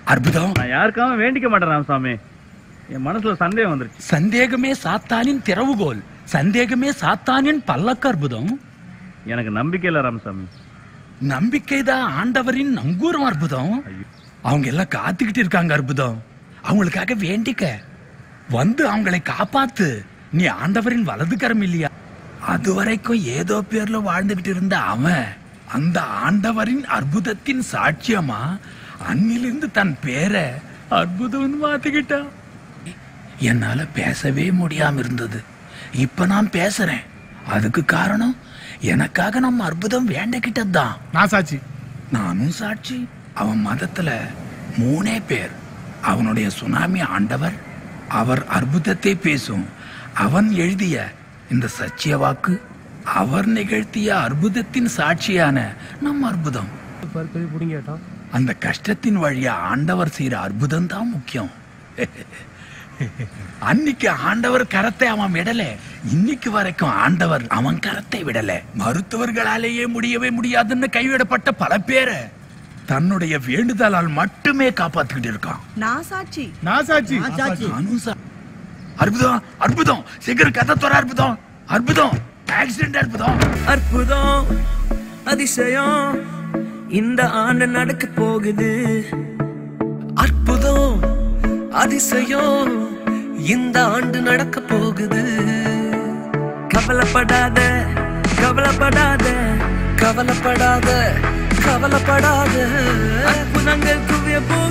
அற்புதம் நான் யாருக்காகவும் வேண்டிக்க மாட்டேன் ராமசாமி என் மனசுல சந்தேகம் வந்துருச்சு சந்தேகமே சாத்தானின் திறவுகோல் சந்தேகமே சாத்தானின் பல்லக்கு அற்புதம் எனக்கு நம்பிக்கை இல்ல ராமசாமி நம்பிக்கைதான் ஆண்டவரின் நங்கூரம் அற்புதம் அவங்க எல்லாம் காத்துக்கிட்டு இருக்காங்க அற்புதம் அவங்களுக்காக வேண்டிக்க வந்து அவங்களை காப்பாத்து நீ ஆண்டவரின் வலது கரம் இல்லையா அது வரைக்கும் ஏதோ பேர்ல வாழ்ந்துகிட்டு இருந்த அவன் அந்த ஆண்டவரின் அற்புதத்தின் சாட்சியமா அன்னிலிருந்து தன் பேரை அற்புதம்னு மாத்திக்கிட்டான் என்னால பேசவே முடியாம இருந்தது இப்ப நான் பேசுறேன் அதுக்கு காரணம் எனக்காக நம்ம அற்புதம் வேண்டிக்கிட்டதுதான் நான் சாட்சி நானும் சாட்சி அவன் மதத்துல மூணே பேர் அவனுடைய சுனாமி ஆண்டவர் அவர் அற்புதத்தை பேசும் அவன் எழுதிய இந்த சச்சிய வாக்கு அவர் நிகழ்த்திய அற்புதத்தின் சாட்சியான நம்ம அற்புதம் அந்த கஷ்டத்தின் வழியா ஆண்டவர் செய்யற அற்புதம் தான் முக்கியம் அன்னைக்கு ஆண்டவர் கரத்தை அவன் விடல இன்னைக்கு வரைக்கும் ஆண்டவர் அவன் கரத்தை விடல மருத்துவர்களாலேயே முடியவே முடியாதுன்னு கைவிடப்பட்ட பல பேரை தன்னுடைய வேண்டுதலால் மட்டுமே காப்பாத்திக்கிட்டு இருக்கான் நான் சாட்சி நான் சாட்சி நானும் சா- அற்புதம் அற்புதம் சீக்கிரம் கதை தோற அற்புதம் அற்புதம் ஆக்சிடென்ட் அற்புதம் அற்புதம் அதிசயம் இந்த ஆண்டு நடக்க போகுது அற்புதம் அதிசயம் இந்த ஆண்டு நடக்க போகுது கவலைப்படாத கவலைப்படாத கவலைப்படாத கவலைப்படாத அற்புதங்கள் குவிய போ